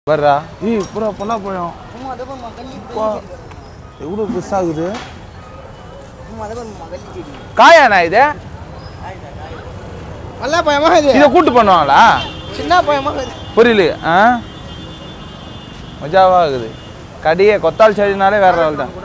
வர்றா ஈ பூரா பொண்ணா போயும் அம்மா அதை பாரும்மா கள்ளி பா எவ்வளோ பெருசாகுது அம்மா அதை பாரும்மா கள்ளி செடி காயாண்ணா இது நல்லா பழமா இது இதை கூட்டு பண்ணுவாங்களா சின்ன பழமா இது புரியல ஆ மஜாவாக இருக்குது கடியே கொத்தாள் செடினாலே வேற லெவல் தான்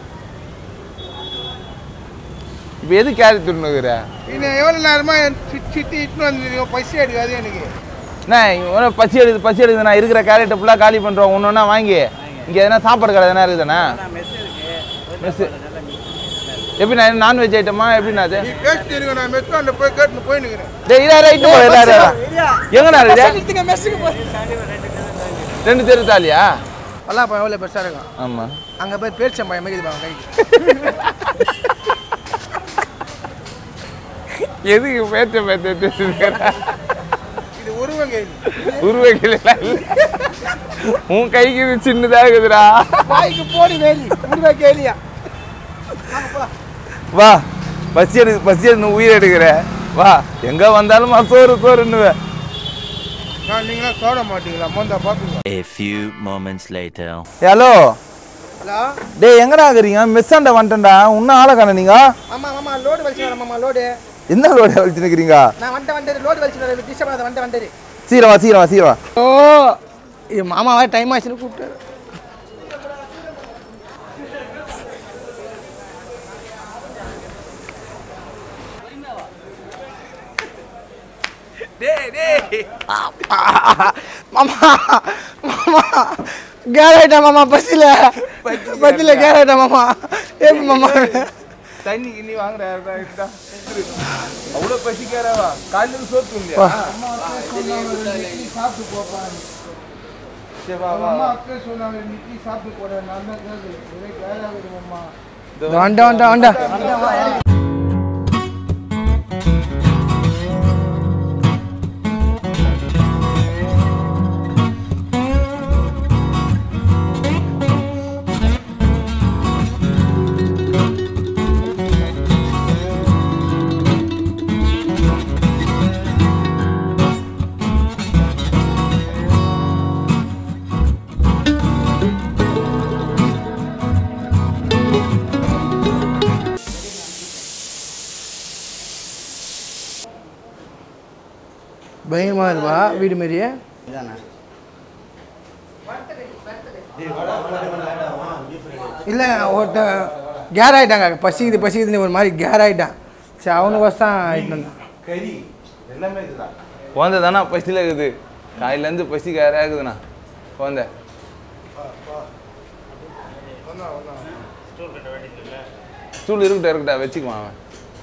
இப்போ எது கேரட் துண்ணுக்குற இன்னும் எவ்வளோ நேரமா சித்தி சித்தி இட்டுன்னு வந்து பசி அடிக்காது எனக்கு என்ன இவனை பசி எடுக்குது பசி எடுக்குது நான் இருக்கிற கேரட்டை ஃபுல்லாக காலி பண்ணுறோம் ஒன்று ஒன்றா வாங்கி இங்கே எதனா சாப்பாடு கடை எதனா இருக்குதாண்ணா மெஸ்ஸு எப்படி நான் நான்வெஜ் ஐட்டமா எப்படிண்ணா அது நீ பேசிட்டு இருக்க நான் மெட்ரான்ல போய் கேட்டுன்னு போயினுக்கிறேன் டேய் இதா ரைட்டு போல இதா இதா எங்கண்ணா இருக்குது எடுத்துங்க மெஸ்ஸுக்கு போய் ரெண்டு தெரு தாலியா பல்லா பழம் எவ்வளோ பெருசாக இருக்கும் ஆமாம் அங்கே போய் பேரிச்சம் பழம் மாதிரி பாருங்க கைக்கு எதுக்கு பேச்ச பேச்ச இது உருவங்க உருவகிலாம் இல்லை உன் கைக்கு இது சின்னதாக இருக்குதுடா வாய்க்கு போடி வேலி உருவா கேலியா வா பசி எடு பசி எடுன்னு உயிர் எடுக்கிற வா எங்க வந்தாலும் சோறு சோறுன்னுவேன் நான் நீங்களாம் சோட மாட்டீங்களா மொந்தா பார்த்துங்க A few moments later. Hello hello டேய் எங்கடா இருக்கிறீங்க மெஸ்ஸாண்ட வந்துட்டேன்டா இன்னும் ஆளை காண நீங்க ஆமா ஆமா லோடு வலிச்சு வரமாம்மா லோடு என்ன லோட வச்சுருக்கிறீங்க நான் வந்துட்டு வந்துட்டு லோடு வலிச்சு வர டிஸ்டர்ப் பண்ணாத வந்துட்டு வந்துட்டு சீரவா சீரவா சீரவா ஓ இது மாமாவா டைம் ஆச்சுன்னு கூப்பிட்டாரு மாமா மாமா கேராயிட்டா மாமா பசில பசில கேராயிட்டா மாமா ஏப்பி மாமா தண்ணி கிண்ணி வாங்குற அவ்வளோ பசிக்காரவா காலையில் சோத்து இல்லையா சாப்பிட்டு போப்பான் சரி வா வா அம்மா அக்கா சொன்னாங்க நிக்கி சாப்பிட்டு போட நான் தான் கேட்குறேன் ஒரே கேராகுது அம்மா வண்டா வண்டா வண்டா பயங்கரமாக இருப்பா வீடு மாரியே இல்லை ஒருத்த கேர் ஆகிட்டாங்க பசிக்குது பசிக்குதுன்னு ஒரு மாதிரி கேர் ஆகிட்டான் சரி அவனுக்கு வசம் ஆகிட்டு வந்தான் கறி எல்லாமே இருக்குதா குழந்தை தானே பசியில் இருக்குது காலையிலேருந்து பசி காராக இருக்குதுண்ணா குழந்தை ஸ்டூல் இருக்கட்டும் இருக்கட்டா வச்சுக்குவான் அவன்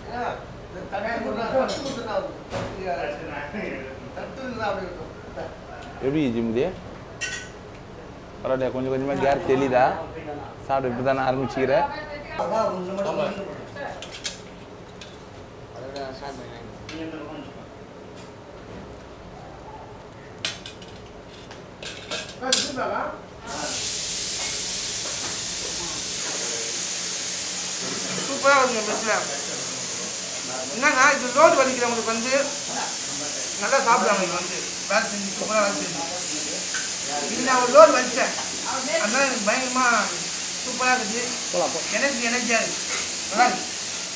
எப்படி ஜிம்முதே பரவாயில்லையா கொஞ்சம் கொஞ்சமாக கேர் தெளிதா சாப்பிட்டு இப்போ தானே ஆரம்பிச்சுக்கிற சூப்பராக இருக்குங்க மெஸ்ஸில் என்னன்னா இது லோடு வலிக்கிறவங்களுக்கு வந்து நல்லா சாப்பிடுவாங்க இது வந்து வேலை செஞ்சு சூப்பராக வேலை செஞ்சு இது நான் ஒரு லோடு வலிச்சேன் அதனால எனக்கு பயங்கரமாக சூப்பராக இருக்குது எனர்ஜி எனர்ஜியாக இருக்குது நல்லா இருக்கு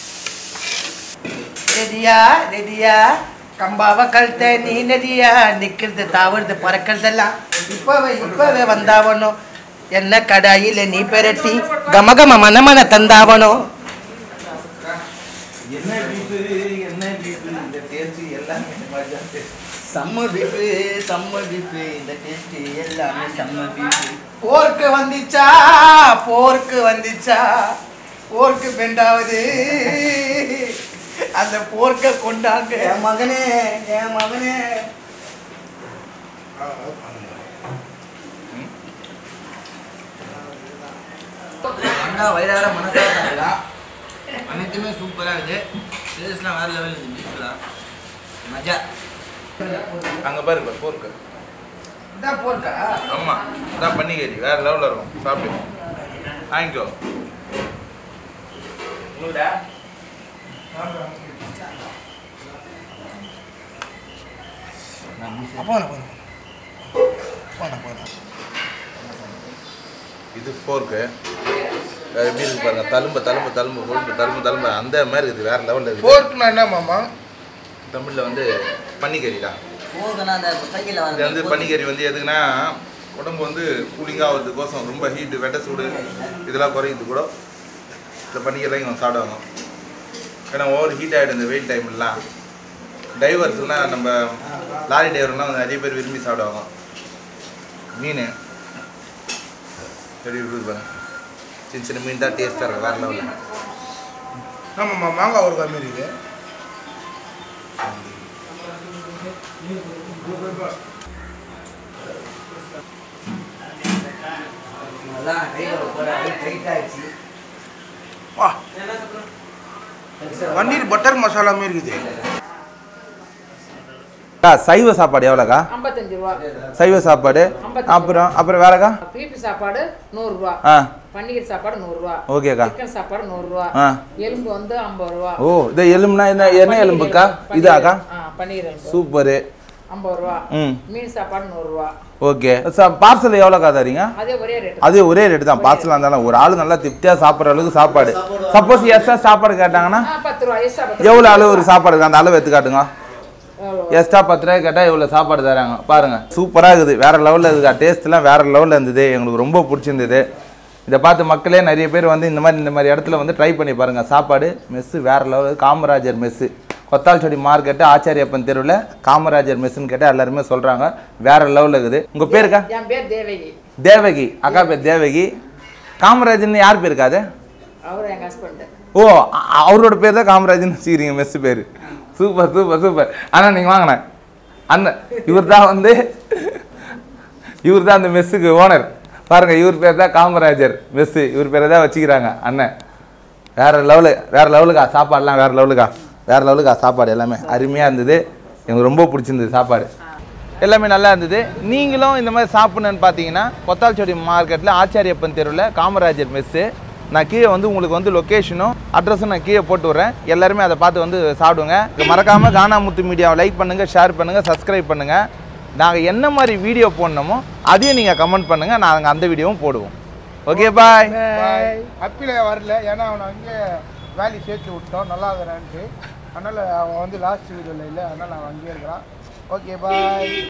ரெடியா ரெடியா கம்பாவ கழுத்த நீ நதியா நிக்கிறது தாவறது பறக்கிறதெல்லாம் இப்பவே இப்பவே வந்தாவணும் என்ன கடாயில நீ பெரட்டி கமகம மனமன தந்தாவணும் என்ன பீஃபு என்ன பீஃபு இந்த டேஸ்ட் எல்லாமே செம்ம பீஃபு செம்ம பீஃபு இந்த டேஸ்ட் எல்லாமே செம்ம பீஃபு போர்க்கு வந்துச்சா போர்க்கு வந்துச்சா போர்க்கு பெண்டாவது அந்த போர்க்க கொண்டாங்க என் மகனே என் மகனே அண்ணா வயிறார மனசார சாப்பிடலாம் அனைத்துமே சூப்பராக இருக்குது டேஸ்ட்லாம் வேறு லெவலில் இருக்குது பீஃப்லாம் மஜா அங்கே பாருங்க போர்க்கு இதான் போர்க்கா ஆமாம் அதான் பன்னிக்கறி வேறு லெவலில் இருக்கும் சாப்பிடு வாங்கிக்கோ நூறா அப்போ போனேன் போனேன் இது ஃபோர்க்கு எப்படி இருக்கு பாருங்க தழும்பு தழும்பு தழும்பு கொழும்பு தழும்பு தழும்பு அந்த மாதிரி இருக்குது வேற லெவலில் இருக்குது ஃபோர்க்குனா என்ன மாமா தமிழில் வந்து பன்னிக்கறி தான் போகுதுன்னா அந்த சைக்கிளில் இது வந்து வந்து பன்னிக்கறி வந்து எதுக்குன்னா உடம்பு வந்து கூலிங்காக ஆகிறதுக்கோசம் ரொம்ப ஹீட்டு வெட்ட சூடு இதெல்லாம் குறையுது கூட இந்த பன்னிக்கறிலாம் இங்கே சாப்பிடுவாங்க ஏன்னா ஓவர் ஹீட் ஆகிடும் இந்த வெயில் டைம்லாம் டைவர்ஸ்லாம் நம்ம லாரி டிரைவர்லாம் வந்து நிறைய பேர் விரும்பி சாப்பிடுவாங்க மீன் சரி இருக்குது பாருங்க சின்ன சின்ன மீன் தான் டேஸ்ட்டாக இருக்கும் வேறு லெவலில் ஆமாம்மா மாங்காய் ஒரு கம்மி இருக்குது நல்லா கையில் போட டைட் ஆயிடுச்சு வா பன்னீர் பட்டர் மசாலா மாரி இருக்குது அக்கா சைவ சாப்பாடு எவ்வளோக்கா ஐம்பத்தஞ்சு ரூபா சைவ சாப்பாடு ஐம்பத்தஞ்சு அப்புறம் அப்புறம் வேறக்கா பீப்பு சாப்பாடு நூறுரூவா ஆ பன்னீர் சாப்பாடு நூறுரூவா ஓகேக்கா சிக்கன் சாப்பாடு நூறுரூவா ஆ எலும்பு வந்து ஐம்பது ரூபா ஓ இது எலும்புனா என்ன என்ன பன்னீர் எலும்புக்கா எலும்பு, இதாக்கா பன்னீர் ஆ பன்னீர் எலும்பு சூப்பரு ஐம்பது ரூபா ம் மீன் சாப்பாடு நூறுரூவா ஓகே சார் பார்சல் எவ்வளோக்கா தரீங்க அதே ஒரே ரேட்டு அதே ஒரே ரேட்டு தான் பார்சலாக இருந்தாலும் ஒரு ஆள் நல்லா திருப்தியாக சாப்பிட்ற அளவுக்கு சாப்பாடு சப்போஸ் எக்ஸ்ட்ரா சாப்பாடு கேட்டாங்கன்னா ஆ பத்து ரூபா எக்ஸ்ட்ரா பத்து எவ்வளோ அளவு ஒரு சாப்பாடு இருக்கு? அந்த அளவு எடுத்து காட்டுங்க எவ்வளோ? எக்ஸ்ட்ரா பத்து ரூபாய் கேட்டால் இவ்வளோ சாப்பாடு தராங்க பாருங்க சூப்பராக இருக்குது வேற லெவலில் இருக்கா டேஸ்ட்லாம் வேற லெவலில் இருந்தது எங்களுக்கு ரொம்ப பிடிச்சிருந்தது இதை பார்த்து மக்களே நிறைய பேர் வந்து இந்த மாதிரி இந்த மாதிரி இடத்துல வந்து ட்ரை பண்ணி பாருங்க சாப்பாடு மெஸ்ஸு வேற level Kamarajar mess Kothwalchavadi market Achariyappan தெருவில் காமராஜர் மெஸ்ஸுன்னு கேட்டால் எல்லாருமே சொல்கிறாங்க வேற லெவலில் இருக்குது உங்கள் பேருக்கா என் பேர் தேவகி தேவகி அக்கா பேர் தேவகி காமராஜர்னு யார் பேர் இருக்காது அவர் எங்கள் ஹஸ்பண்டு ஓ அ- அவரோட பேர் தான் காமராஜர்னு வச்சுக்கிறீங்க மெஸ் பேர் சூப்பர் சூப்பர் சூப்பர் ஆனால் நீங்கள் வாங்கினேன் அண்ணன் இவர் தான் வந்து இவர் தான் அந்த மெஸ்ஸுக்கு ஓனர் பாருங்க இவர் பேர் தான் காமராஜர் மெஸ்ஸு இவர் பேரை தான் வச்சுக்கிறாங்க அண்ணன் வேற லெவலு வேற லெவலுக்கா சாப்பாடுலாம் வேற லெவலுக்கா வேற லெவலுக்கா சாப்பாடு எல்லாமே அருமையாக இருந்தது எனக்கு ரொம்ப பிடிச்சிருந்தது சாப்பாடு எல்லாமே நல்லா இருந்தது நீங்களும் இந்த மாதிரி சாப்பிடணுன்னு பார்த்தீங்கன்னா கொத்தால்சொடி மார்க்கெட்டில் ஆச்சாரியப்பன் தெருவில் காமராஜர் மெஸ்ஸு நான் கீழே வந்து உங்களுக்கு வந்து லொக்கேஷனும் அட்ரஸும் நான் கீழே போட்டு விட்றேன் எல்லாருமே அதை பார்த்து வந்து சாப்பிடுங்க மறக்காமல் கானாமுத்து மீடியாவை லைக் பண்ணுங்கள் ஷேர் பண்ணுங்கள் சப்ஸ்கிரைப் பண்ணுங்கள் நாங்கள் என்ன மாதிரி வீடியோ போடணுமோ அதையும் நீங்கள் கமெண்ட் பண்ணுங்கள் நாங்கள் அந்த வீடியோவும் போடுவோம் ஓகே பாய் அப்பில வரல ஏன்னா அவனை அங்கே வேலி சேர்த்து விட்டோம் நல்லா இருக்கிறான்ட்டு அதனால் அவன் வந்து லாஸ்ட் வீடியோவில் இல்லை அதனால் அவன் அங்கேயே இருக்கிறான் ஓகே பாய்